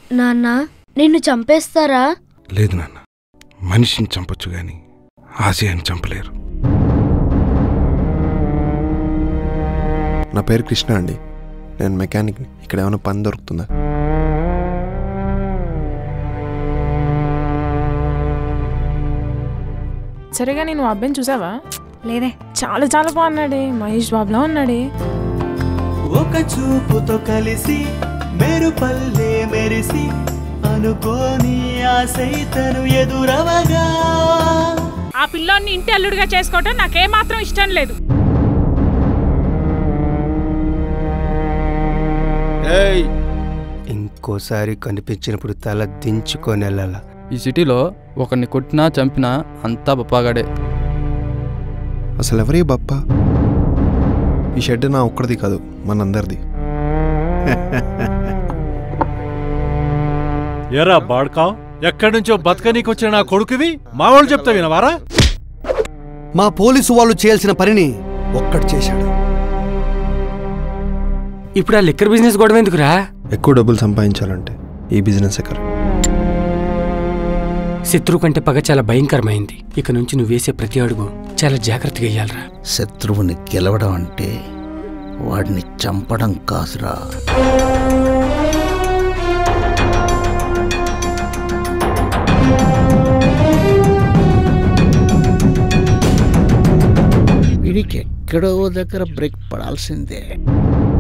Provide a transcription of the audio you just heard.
నాన్న నిన్ను చంపేస్తారా లేదు నాన్న మనిషిని చంపొచ్చు గాని ఆశయాన్ని చంపలేరు నా పేరు కృష్ణ అండి నేను మెకానిక్ని ఇక్కడ ఏమైనా పని దొరుకుతుందా సరేగా నేను అబ్బాయిని చూసావా లేదే చాలా చాలా బాగున్నాడే మహేష్ బాబులా ఉన్నాడే ఒక చూపుతో కలిసి మెరుపల్లే మెరిసి అనుకోని ఆ సైతను ఎదురవగా ఆ పిల్లోన్ని ఇంటి అల్లుడిగా చేసుకోవటం నాకేమాత్రం ఇష్టం లేదు ఇంకోసారి కనిపించినప్పుడు తల దించుకొని వెళ్ళాల ఈ సిటీలో ఒకరిని కొట్టినా చంపినా అంతా బప్పాగాడే అసలు ఎవరి బప్ప ఈ షెడ్ నా ఒక్కడిది కాదు మనందరిది ఎరా బాడ్కావ్ ఎక్కడి నుంచో బతకనీకొచ్చిన నా కొడుకువి మా వాళ్ళు చెప్తా వినవారా మా పోలీసు వాళ్ళు చేయాల్సిన పనిని ఒక్కడు చేశాడు ఇప్పుడు ఆ లిక్కర్ బిజినెస్ గొడవ ఎందుకురా ఎక్కువ డబ్బులు సంపాదించాలంటే ఈ బిజినెస్ ఎక్కడ శత్రువు కంటే పగ చాలా భయంకరమైంది ఇక నుంచి నువ్వు వేసే ప్రతి అడుగు చాలా జాగ్రత్తగా వేయాలరా శత్రువుని గెలవడం అంటే వాడిని చంపడం కాదురా వీడికి ఎక్కడో దగ్గర బ్రేక్ పడాల్సిందే